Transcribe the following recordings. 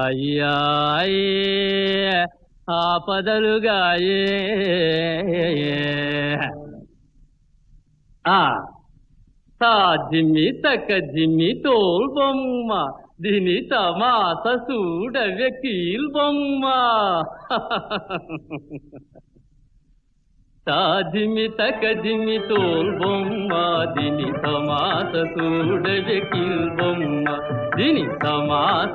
అయ్యాయే ఆపదలుగాయే ఆ తా జిమ్మి తక్క జిమ్మి తోల్ బొమ్మ దీని తమాస చూడవే కీల్ బొమ్మ తా జిమ్మి తక్క జిమ్మి తోల్ బొమ్మ దీని తమాస చూడవే కీల్ బొమ్మ దీని తమాస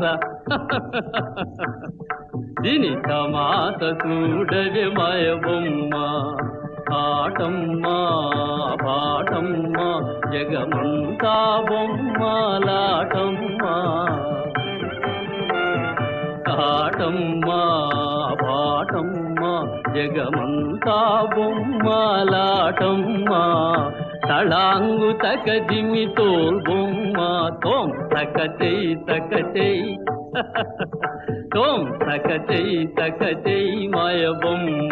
దీని తమాస చూడవే మాయ బొమ్మ ఆటమ్మా పాటమ్మా జగమంతా బొమ్మలాటమ్మా ఆటమ్మా పాటమ్మా జగమంతా బొమ్మలాటమ్మా తళాంగు తక దిమి తోల్ బొమ్మ తోం తక చెయ్యి తక చెయ్యి తోం తక చెయ్యి తక చెయ్యి మాయ బొమ్మ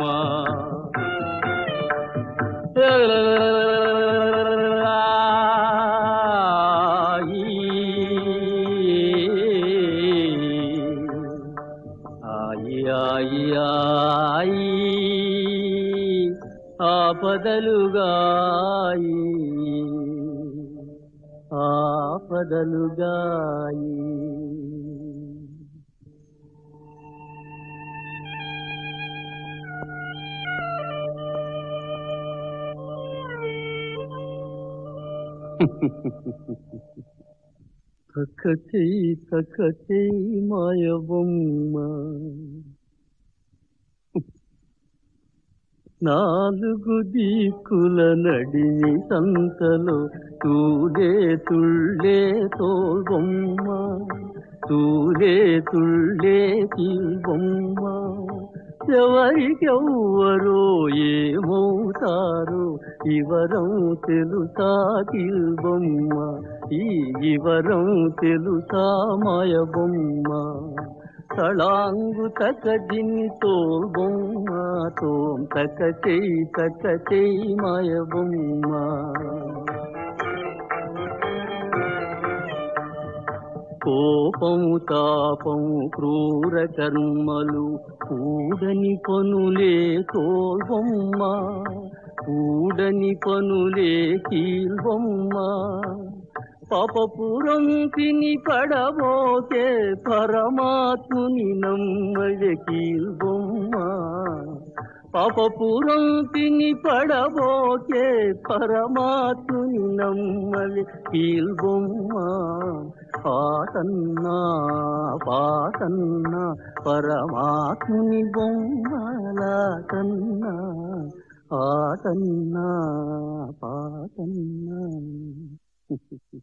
ఆయి ఆయి ఆయి ఆపదలుగాయి ఆపదలుగాయి తక్కచై తక్కచై మాయ బొమ్మ నాలుగు దిక్కుల నడిమి సంతలో తూలే తుళ్ళే తోల్బొమ్మ తూలే తుళ్ళే బొమ్మ ఎవరికెవ్వరో ఏమవుతారో ఇవరం తెలుసా బొమ్మ ఈ ఇవరం తెలుసా మాయ బొమ్మ తళాంగు తక దిని తోల్ బొమ్మ తోం తక చెయ్యి తక చెయ్యి మాయ బొమ్మ కోపము తాపము క్రూర కర్మలు కూడని పనులే తోల్బొమ్మ కూడని పనులే కీల్బొమ్మ పాపపురం తిని పడబోతే పరమాత్ముని నమ్మయ కీల్బొమ్మ పాపపురం తిని పడబోతే పరమాత్ముని నమ్మలి కీల్బొమ్మ పాతన్నా పాతన్నా పరమాత్ముని బొమ్మలాటన్నా ఆటన్నా పాటన్నా